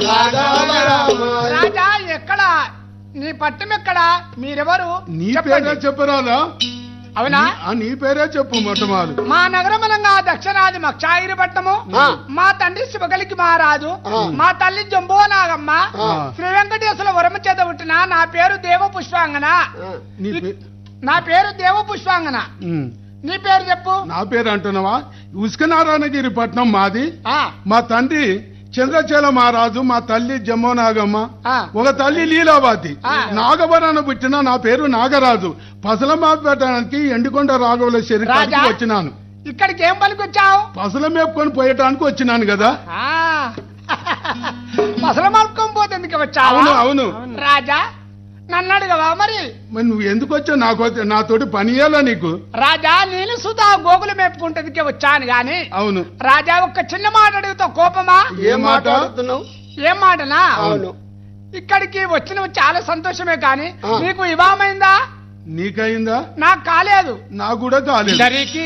రాజా ఎక్కడ నీ పట్టం ఎక్కడ మీరెవరు నీ చెప్పండి. పేరే చెప్పరాదా అవునా నీ- ఆ, నీ పేరే చెప్పు మొట్టమొదలు మా నగరమనంగా దక్షిణాది మక్షాయిరి పట్టము ఆ. మా తండ్రి శివగలికి మహారాజు ఆ. మా తల్లి జంబో నాగమ్మ ఆ. శ్రీ వెంకటేశ్వర వరమ చేత పుట్టిన నా పేరు దేవ పుష్పాంగన నీ పే- నా పేరు దేవ పుష్పాంగన ఉమ్. నీ పేరు చెప్పు నా పేరు అంటున్నావా ఉస్కనారాయణగిరి పట్నం మాది ఆ మా తండ్రి చంద్రచేల మహారాజు మా తల్లి జమ్మో నాగమ్మ ఆ. ఒక తల్లి లీలావతి ఆ. నాగవరాన పుట్టిన నా పేరు నాగరాజు పసల పెట్టడానికి ఎండుకొండ రాఘవుల రాజా. శరీరానికి వచ్చినాను ఇక్కడికి ఏం పనికి వచ్చావు పసల మేపుకొని పోయటానికి వచ్చినాను కదా అసలు మలుకొని పోతే ఎందుకు వచ్చావు అవును అవును రాజా నన్ను అడగవా మరి మరి నువ్వు ఎందుకు వచ్చావు నాకు వచ్చి- నాతోటి పని ఇయ్యాలా నీకు రాజా నేను సుధా గోగులు మేపుకుంటేందుకే వచ్చాను గాని అవును రాజా ఒక్క చిన్న మాట అడుగుతా కోపమా ఏం మాట్లాడుతున్నావు ఏం మాటనా అవును ఇక్కడికి వచ్చిన చాలా సంతోషమే కానీ ఆ. నీకు వివాహమైందా నీకయిందా నాకు కాలేదు నాకు కూడా కాలేదు ఇద్దరికి